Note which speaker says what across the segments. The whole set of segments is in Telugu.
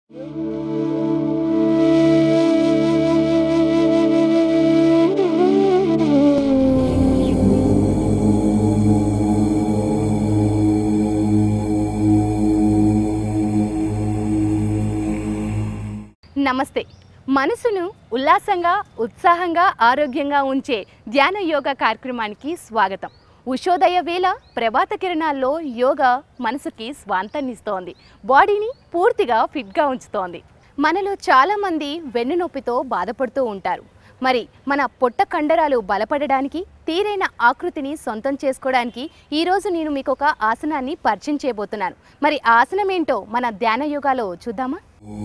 Speaker 1: నమస్తే మనసును ఉల్లాసంగా ఉత్సాహంగా ఆరోగ్యంగా ఉంచే ధ్యాన యోగా కార్యక్రమానికి స్వాగతం ఉషోదయ వేళ ప్రభాత కిరణాల్లో యోగా మనసుకి స్వాంతాన్నిస్తోంది బాడీని పూర్తిగా ఫిట్గా ఉంచుతోంది మనలో చాలామంది వెన్నునొప్పితో బాధపడుతూ ఉంటారు మరి మన పొట్ట కండరాలు బలపడడానికి తీరైన ఆకృతిని సొంతం చేసుకోవడానికి ఈరోజు నేను మీకు ఒక ఆసనాన్ని పరిచయం చేయబోతున్నాను మరి ఆ ఆసనం ఏంటో మన ధ్యాన యోగాలో చూద్దామా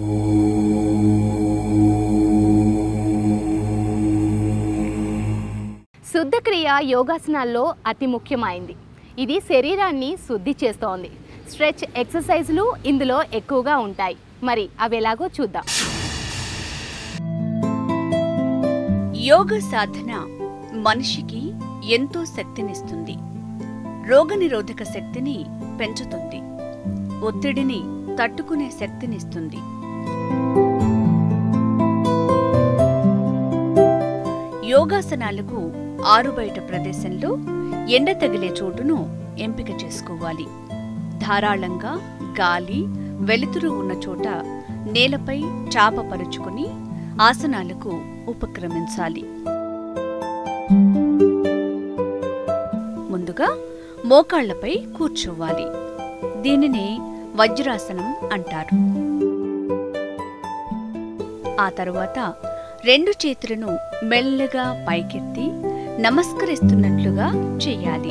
Speaker 1: శుద్ధక్రియ యోగాసనాల్లో అతి ముఖ్యమైంది ఇది శరీరాన్ని శుద్ధి చేస్తోంది స్ట్రెచ్ ఎక్సర్సైజులు ఇందులో ఎక్కువగా ఉంటాయి మరి అవి ఎలాగో చూద్దాం
Speaker 2: యోగ సాధన మనిషికి ఎంతో శక్తినిస్తుంది రోగనిరోధక శక్తిని పెంచుతుంది ఒత్తిడిని తట్టుకునే శక్తినిస్తుంది యోగాసనాలకు ఆరుబయట ప్రదేశంలో ఎండ తగిలే చోటును ఎంపిక చేసుకోవాలి ధారాళంగా గాలి వెలుతురు ఉన్న చోట నేలపై చాప పరుచుకుని ఆసనాలకు ఉపక్రమించాలి ముందుగా మోకాళ్లపై కూర్చోవాలి దీనిని వజ్రాసనం అంటారు ఆ తరువాత రెండు చేతులను మెల్లగా పైకెత్తి నమస్కరిస్తున్నట్లుగా చేయాలి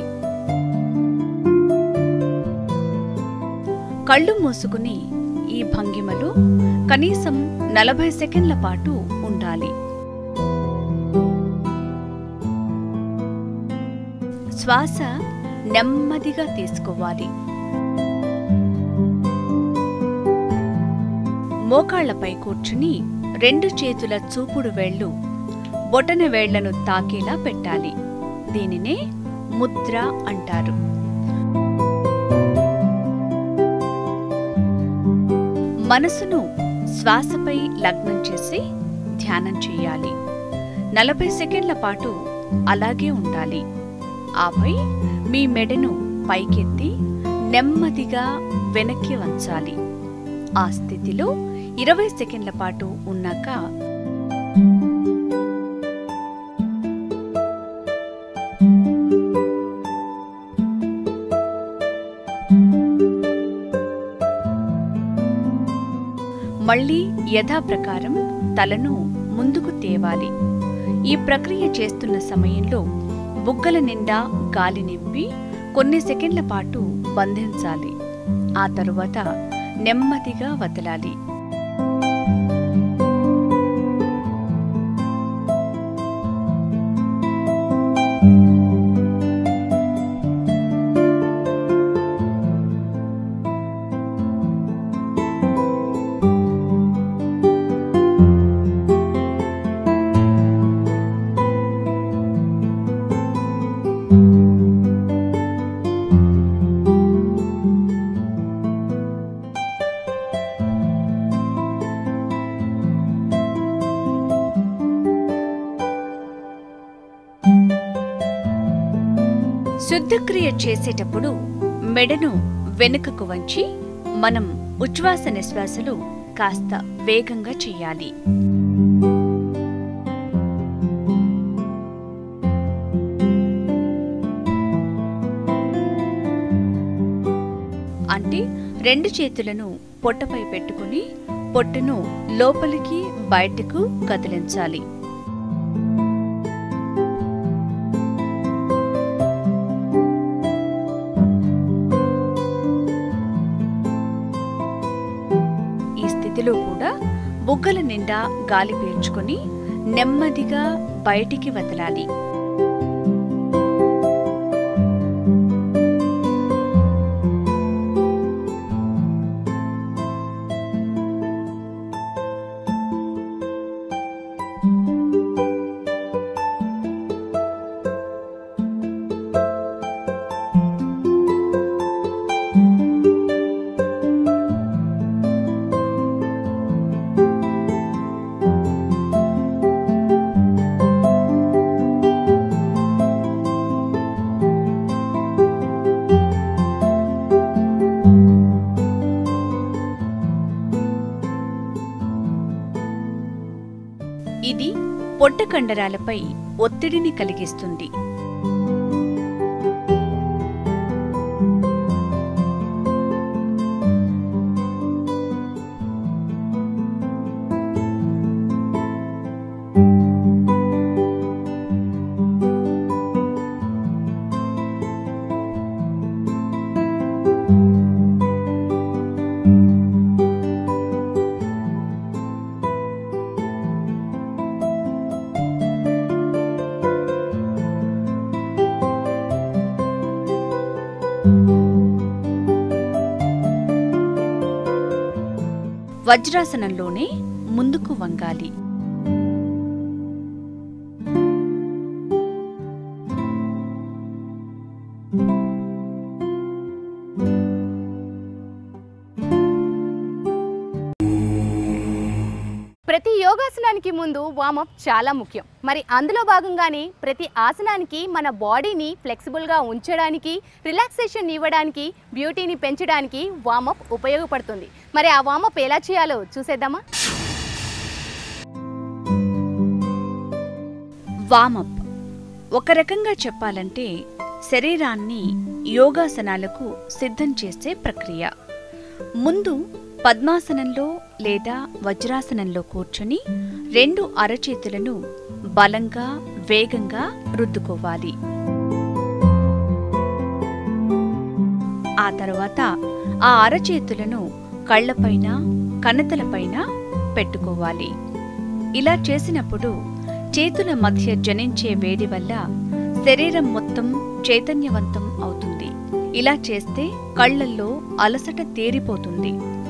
Speaker 2: కళ్ళు మూసుకుని ఈ భంగిమలో కనీసం నలభై సెకండ్ల పాటు ఉండాలి శ్వాస నెమ్మదిగా తీసుకోవాలి మోకాళ్లపై కూర్చుని రెండు చేతుల చూపుడు వేళ్లు బొటన వేళ్లను తాకేలా పెట్టాలి దీనినే ముద్ర అంటారు మనసును శ్వాసపై లగ్నం చేసి ధ్యానం చేయాలి నలభై సెకండ్ల పాటు అలాగే ఉండాలి ఆపై మీ మెడను పైకెత్తి నెమ్మదిగా వెనక్కి వంచాలి ఆ స్థితిలో ఇరవై సెకండ్ల పాటు ఉన్నాక మళ్ళీ యథాప్రకారం తలను ముందుకు తేవాలి ఈ ప్రక్రియ చేస్తున్న సమయంలో బుగ్గల నిండా గాలి నింపి కొన్ని సెకండ్ల పాటు బంధించాలి ఆ తరువాత నెమ్మదిగా వదలాలి శుద్ధక్రియ చేసేటప్పుడు మెడను వెనుకకు వంచి మనం ఉచ్ఛ్వాస నిశ్వాసలు కాస్త వేగంగా చేయాలి అంటే రెండు చేతులను పొట్టపై పెట్టుకుని పొట్టను లోపలికి బయటకు కదిలించాలి ఈ స్థితిలో కూడా బుగ్గల నిండా గాలి పీల్చుకొని నెమ్మదిగా బయటికి వదలాలి ఇది పొట్ట కండరాలపై ఒత్తిడిని కలిగిస్తుంది వజ్రాసనంలోనే ముందుకు వంగాలి
Speaker 1: ప్రతి యోగాసనానికి ముందు వామప్ చాలా ముఖ్యం మరి అందులో భాగంగానే ప్రతి ఆసనానికి మన బాడీని ఫ్లెక్సిబుల్గా ఉంచడానికి రిలాక్సేషన్ ఇవ్వడానికి బ్యూటీని పెంచడానికి వామప్ ఉపయోగపడుతుంది మరి ఆ వామప్ ఎలా చేయాలో చూసేద్దామా
Speaker 2: వామప్ ఒక రకంగా చెప్పాలంటే శరీరాన్ని యోగాసనాలకు సిద్ధం చేసే ప్రక్రియ ముందు పద్మాసనంలో లేదా వజ్రాసనంలో కూర్చొని రెండు అరచేతులను బలంగా వేగంగా రుద్దుకోవాలి ఆ తర్వాత ఆ అరచేతులను కళ్ళపైన కణతలపైన పెట్టుకోవాలి ఇలా చేసినప్పుడు చేతుల మధ్య జనించే వేడి వల్ల శరీరం మొత్తం చైతన్యవంతం అవుతుంది ఇలా చేస్తే కళ్ళల్లో అలసట తేరిపోతుంది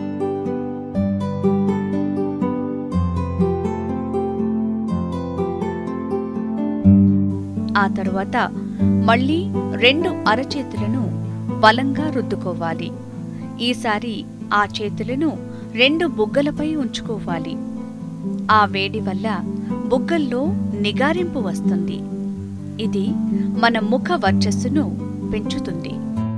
Speaker 2: ఆ తరువాత మళ్ళీ రెండు అరచేతులను బలంగా రుద్దుకోవాలి ఈసారి ఆ చేతులను రెండు బుగ్గలపై ఉంచుకోవాలి ఆ వేడి వల్ల బుగ్గల్లో నిగారింపు వస్తుంది ఇది మన ముఖ వర్చస్సును పెంచుతుంది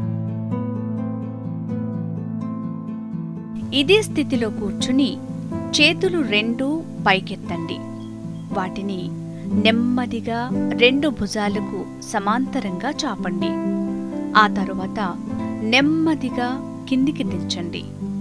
Speaker 2: ఇదే స్థితిలో కూర్చుని చేతులు రెండూ పైకెత్తండి వాటిని నెమ్మదిగా రెండు భుజాలకు సమాంతరంగా చాపండి ఆ తరువాత నెమ్మదిగా కిందికి దించండి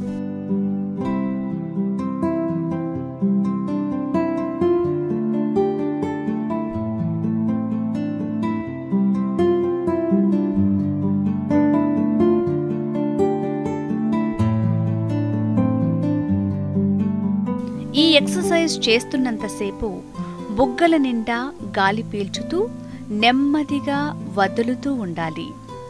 Speaker 2: ఈ ఎక్సర్సైజ్ చేస్తున్నంతసేపు బుగ్గల నిండా గాలి పీల్చుతూ నెమ్మదిగా వదులుతూ ఉండాలి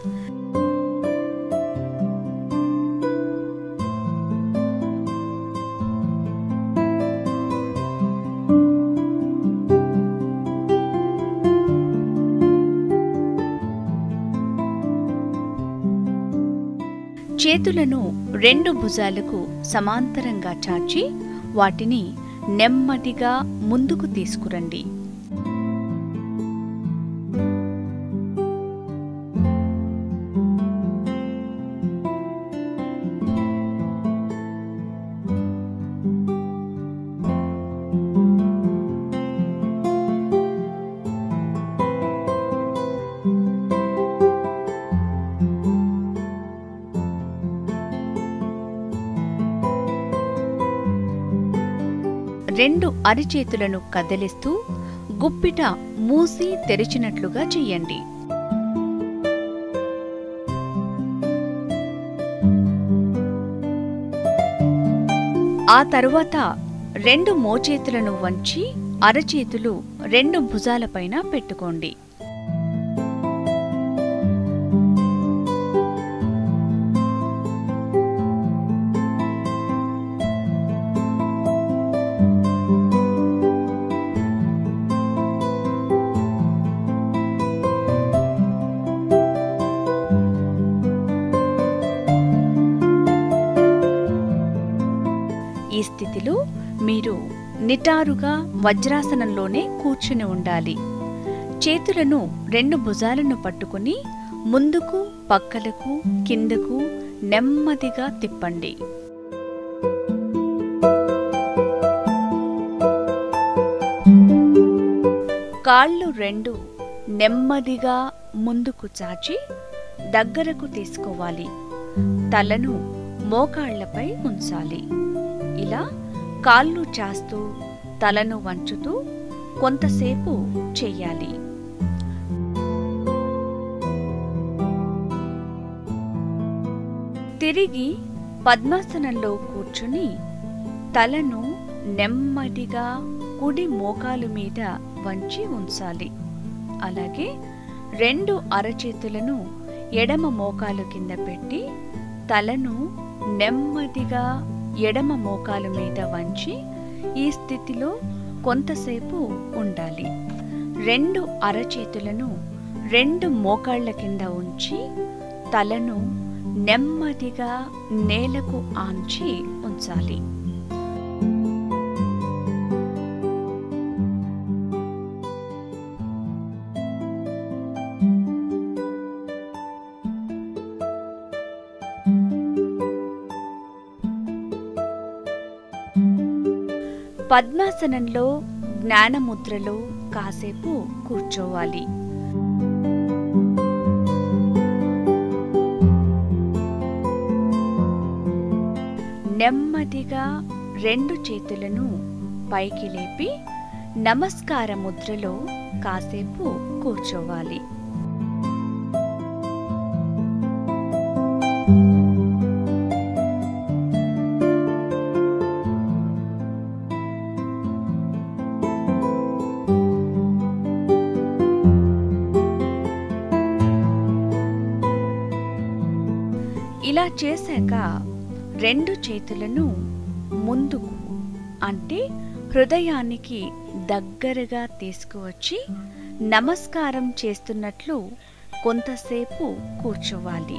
Speaker 2: చేతులను రెండు భుజాలకు సమాంతరంగా చాచి వాటిని నెమ్మదిగా ముందుకు తీసుకురండి రెండు అరిచేతులను కదిలిస్తూ గుప్పిట మూసి తెరిచినట్లుగా చెయ్యండి ఆ తరువాత రెండు మోచేతులను వంచి అరచేతులు రెండు భుజాలపైన పెట్టుకోండి ఈ స్థితిలో మీరు నిటారుగా వజ్రాసనంలోనే కూర్చుని ఉండాలి చేతులను రెండు భుజాలను పట్టుకుని ముందుకు పక్కలకు కిందకు నెమ్మదిగా తిప్పండి కాళ్ళు రెండు నెమ్మదిగా ముందుకు చాచి దగ్గరకు తీసుకోవాలి తలను మోకాళ్లపై ఉంచాలి ఇలా కాళ్ళు చాస్తూ తలను వంచుతూ కొంతసేపు చెయ్యాలి తిరిగి పద్మాసనంలో కూర్చుని తలను నెమ్మదిగా కుడి మోకాలు మీద వంచి ఉంచాలి అలాగే రెండు అరచేతులను ఎడమ మోకాలు కింద పెట్టి తలను నెమ్మదిగా ఎడమ మోకాలు మీద వంచి ఈ స్థితిలో కొంతసేపు ఉండాలి రెండు అరచేతులను రెండు మోకాళ్ళ కింద ఉంచి తలను నెమ్మదిగా నేలకు ఆంచి ఉంచాలి పద్మాసనంలో జ్ఞానముద్రలో కాసేపు కూర్చోవాలి నెమ్మదిగా రెండు చేతులను పైకి లేపి నమస్కార ముద్రలో కాసేపు కూర్చోవాలి ఇలా చేశాక రెండు చేతులను ముందుకు అంటే హృదయానికి దగ్గరగా తీసుకువచ్చి నమస్కారం చేస్తున్నట్లు కొంతసేపు కూర్చోవాలి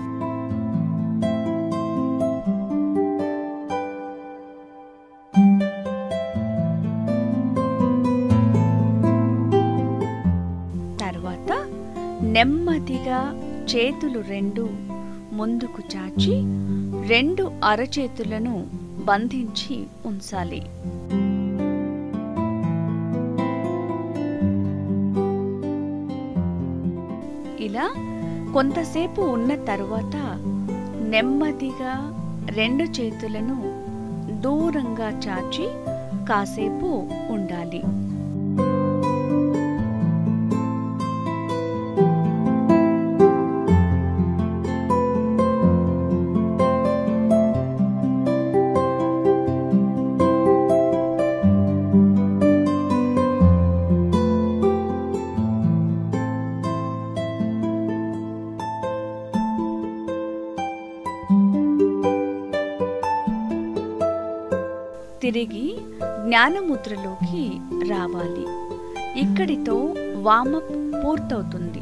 Speaker 2: తర్వాత నెమ్మదిగా చేతులు రెండు ముందుకు చాచి రెండు అరచేతులను బంధించి ఉంచాలి ఇలా కొంతసేపు ఉన్న తరువాత నెమ్మదిగా రెండు చేతులను దూరంగా చాచి కాసేపు ఉండాలి తిరిగి జ్ఞానముద్రలోకి రావాలి ఇక్కడితో వామప్ పూర్తవుతుంది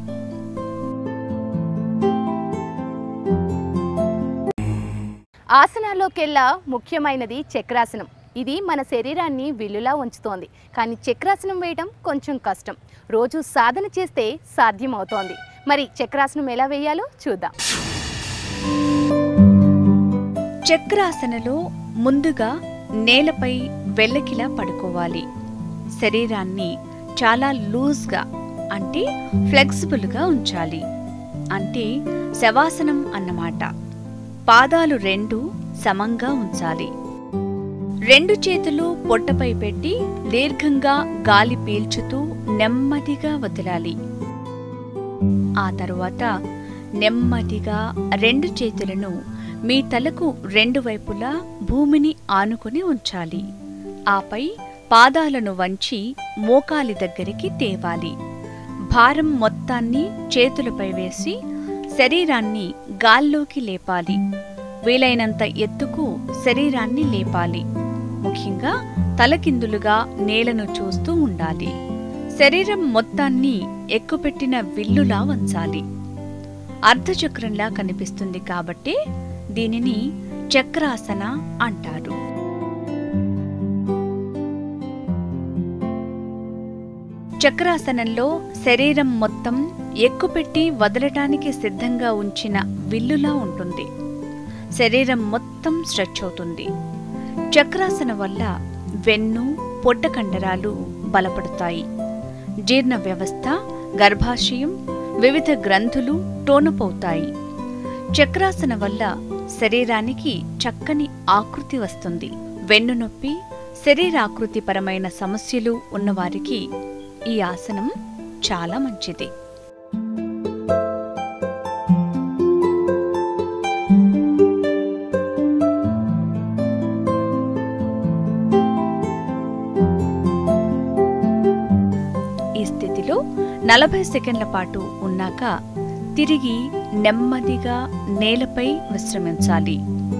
Speaker 1: ఆసనాల్లోకెల్లా ముఖ్యమైనది చక్రాసనం ఇది మన శరీరాన్ని విల్లులా ఉంచుతోంది కానీ చక్రాసనం వేయడం కొంచెం కష్టం రోజు సాధన చేస్తే సాధ్యమవుతోంది మరి చక్రాసనం ఎలా వేయాలో చూద్దాం
Speaker 2: చక్రాసనలో ముందుగా నేలపై వెల్లకిలా పడుకోవాలి శరీరాన్ని చాలా లూజ్గా అంటే ఫ్లెక్సిబుల్గా ఉంచాలి అంటే శవాసనం అన్నమాట పాదాలు రెండు సమంగా ఉంచాలి రెండు చేతులు పొట్టపై పెట్టి దీర్ఘంగా గాలి పీల్చుతూ నెమ్మదిగా వదలాలి ఆ తరువాత నెమ్మదిగా రెండు చేతులను మీ తలకు రెండు వైపులా భూమిని ఆనుకుని ఉంచాలి ఆపై పాదాలను వంచి మోకాలి దగ్గరికి తేవాలి భారం మొత్తాన్ని చేతులపై వేసి శరీరాన్ని గాల్లోకి లేపాలి వీలైనంత ఎత్తుకు శరీరాన్ని లేపాలి ముఖ్యంగా తలకిందులుగా నేలను చూస్తూ ఉండాలి శరీరం మొత్తాన్ని ఎక్కుపెట్టిన విల్లులా వంచాలి అర్ధచక్రంలా కనిపిస్తుంది కాబట్టి దీనిని చక్రాసన అంటారు చక్రాసనంలో శరీరం మొత్తం ఎక్కుపెట్టి వదలటానికి సిద్ధంగా ఉంచిన విల్లులా ఉంటుంది శరీరం మొత్తం స్ట్రెచ్ అవుతుంది చక్రాసన వల్ల వెన్ను పొట్ట కండరాలు బలపడతాయి జీర్ణ వ్యవస్థ గర్భాశయం వివిధ గ్రంథులు టోనపవుతాయి చక్రాసన వల్ల శరీరానికి చక్కని ఆకృతి వస్తుంది వెన్నునొప్పి శరీరాకృతిపరమైన సమస్యలు ఉన్నవారికి ఈ ఆసనం చాలా మంచిది ఈ స్థితిలో నలభై సెకండ్ల పాటు ఉన్నాక తిరిగి నెమ్మదిగా నేలపై విశ్రమించాలి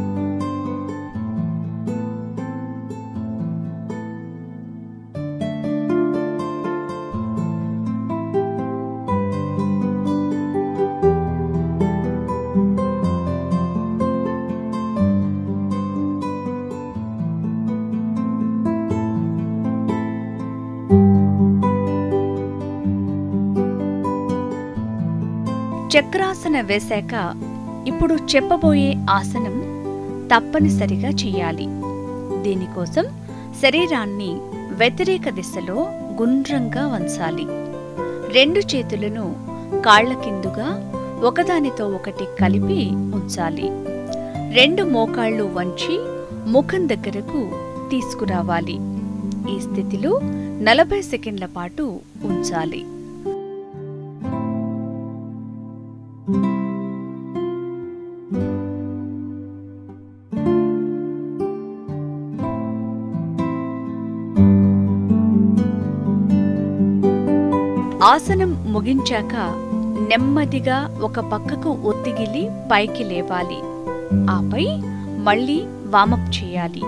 Speaker 2: చక్రాసన వేశాక ఇప్పుడు చెప్పబోయే ఆసనం తప్పనిసరిగా చేయాలి దీనికోసం శరీరాన్ని వ్యతిరేక దిశలో గుండ్రంగా వంచాలి రెండు చేతులను కాళ్ల కిందుగా ఒకదానితో ఒకటి కలిపి ఉంచాలి రెండు మోకాళ్ళు వంచి ముఖం దగ్గరకు తీసుకురావాలి ఈ స్థితిలో నలభై సెకండ్ల పాటు ఉంచాలి ఆసనం ముగించాక నెమ్మదిగా ఒక పక్కకు ఒత్తిగిలి పైకి లేవాలి ఆపై మళ్ళీ వామప్ చేయాలి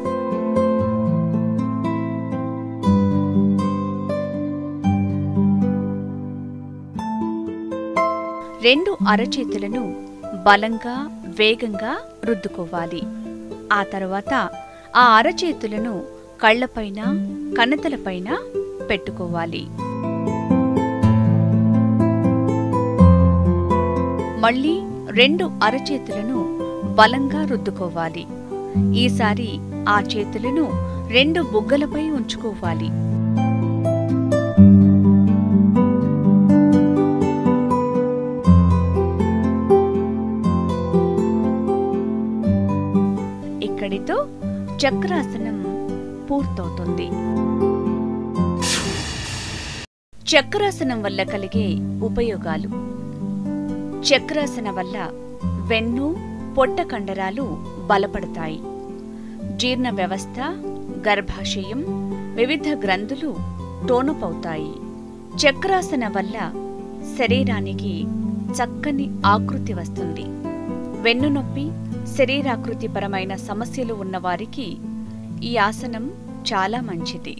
Speaker 2: రెండు అరచేతులను బలంగా వేగంగా రుద్దుకోవాలి ఆ తర్వాత ఆ అరచేతులను కళ్ళపైన కణతలపైన పెట్టుకోవాలి మళ్ళీ రెండు అరచేతులను బలంగా రుద్దుకోవాలి ఈసారి ఆ చేతులను రెండు బుగ్గలపై ఉంచుకోవాలి ఇక్కడితో చక్రాసనం పూర్తవుతుంది చక్రాసనం వల్ల కలిగే ఉపయోగాలు చక్రాసన వల్ల వెన్ను పొట్ట కండరాలు బలపడతాయి జీర్ణ వ్యవస్థ గర్భాశయం వివిధ గ్రంథులు టోనపవుతాయి చక్రాసన వల్ల శరీరానికి చక్కని ఆకృతి వస్తుంది వెన్ను నొప్పి శరీరాకృతిపరమైన సమస్యలు ఉన్నవారికి ఈ ఆసనం చాలా మంచిది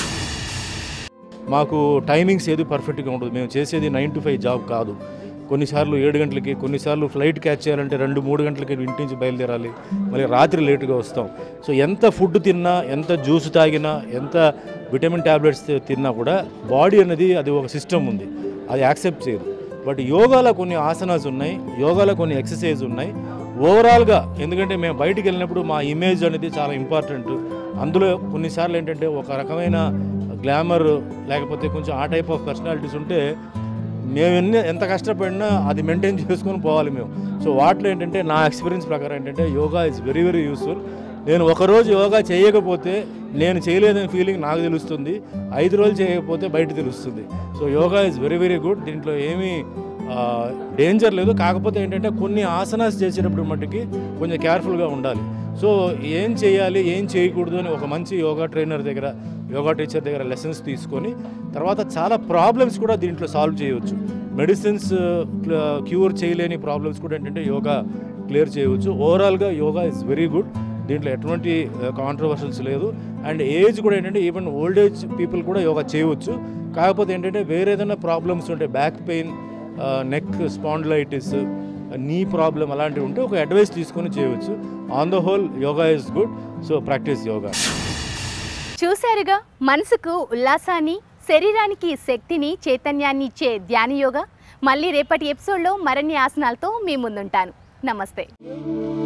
Speaker 3: మాకు టైమింగ్స్ ఏది పర్ఫెక్ట్గా ఉండదు మేము చేసేది నైన్ టు ఫైవ్ జాబ్ కాదు కొన్నిసార్లు ఏడు గంటలకి కొన్నిసార్లు ఫ్లైట్ క్యాచ్ చేయాలంటే రెండు మూడు గంటలకి ఇంటి నుంచి బయలుదేరాలి మళ్ళీ రాత్రి లేటుగా వస్తాం సో ఎంత ఫుడ్ తిన్నా ఎంత జ్యూస్ తాగినా ఎంత విటమిన్ ట్యాబ్లెట్స్ తిన్నా కూడా బాడీ అనేది అది ఒక సిస్టమ్ ఉంది అది యాక్సెప్ట్ చేయదు బట్ యోగాలో కొన్ని ఆసనాస్ ఉన్నాయి యోగాలో కొన్ని ఎక్సర్సైజ్ ఉన్నాయి ఓవరాల్గా ఎందుకంటే మేము బయటికి వెళ్ళినప్పుడు మా ఇమేజ్ అనేది చాలా ఇంపార్టెంట్ అందులో కొన్నిసార్లు ఏంటంటే ఒక రకమైన గ్లామర్ లేకపోతే కొంచెం ఆ టైప్ ఆఫ్ పర్సనాలిటీస్ ఉంటే మేము ఎన్ని ఎంత కష్టపడినా అది మెయింటైన్ చేసుకొని పోవాలి మేము సో వాటిలో ఏంటంటే నా ఎక్స్పీరియన్స్ ప్రకారం ఏంటంటే yoga is very very useful నేను ఒకరోజు యోగా చేయకపోతే నేను చేయలేదని ఫీలింగ్ నాకు తెలుస్తుంది ఐదు రోజులు చేయకపోతే బయట తెలుస్తుంది so yoga is very very good దీంట్లో ఏమీ డేంజర్ లేదు కాకపోతే ఏంటంటే కొన్ని ఆసనాస్ చేసేటప్పుడు మట్టుకి కొంచెం కేర్ఫుల్గా ఉండాలి సో ఏం చేయాలి ఏం చేయకూడదు అని ఒక మంచి యోగా ట్రైనర్ దగ్గర యోగా టీచర్ దగ్గర లెసన్స్ తీసుకొని తర్వాత చాలా ప్రాబ్లమ్స్ కూడా దీంట్లో సాల్వ్ చేయవచ్చు మెడిసిన్స్ క్యూర్ చేయలేని ప్రాబ్లమ్స్ కూడా ఏంటంటే యోగా క్లియర్ చేయవచ్చు ఓవరాల్గా యోగా ఇస్ వెరీ గుడ్ దీంట్లో ఎటువంటి కాంట్రవర్షన్స్ లేదు అండ్ ఏజ్ కూడా ఏంటంటే ఈవెన్ ఓల్డ్ ఏజ్ పీపుల్ కూడా యోగా చేయవచ్చు కాకపోతే ఏంటంటే వేరే ఏదైనా ప్రాబ్లమ్స్ ఉంటే బ్యాక్ పెయిన్ నెక్ స్పాండ్లైటిస్ నీ ప్రాబ్లం అలాంటివి ఉంటే ఒక అడ్వైస్ తీసుకొని చేయవచ్చు on the whole yoga is good so practice yoga
Speaker 1: చూశారుగా మనసుకు ఉల్లాసాన్ని శరీరానికి శక్తిని చైతన్యాన్ని ఇచ్చే ధ్యాన యోగా మళ్ళీ రేపటి ఎపిసోడ్లో మరిన్ని ఆసనాలతో మీ ముందుంటాను నమస్తే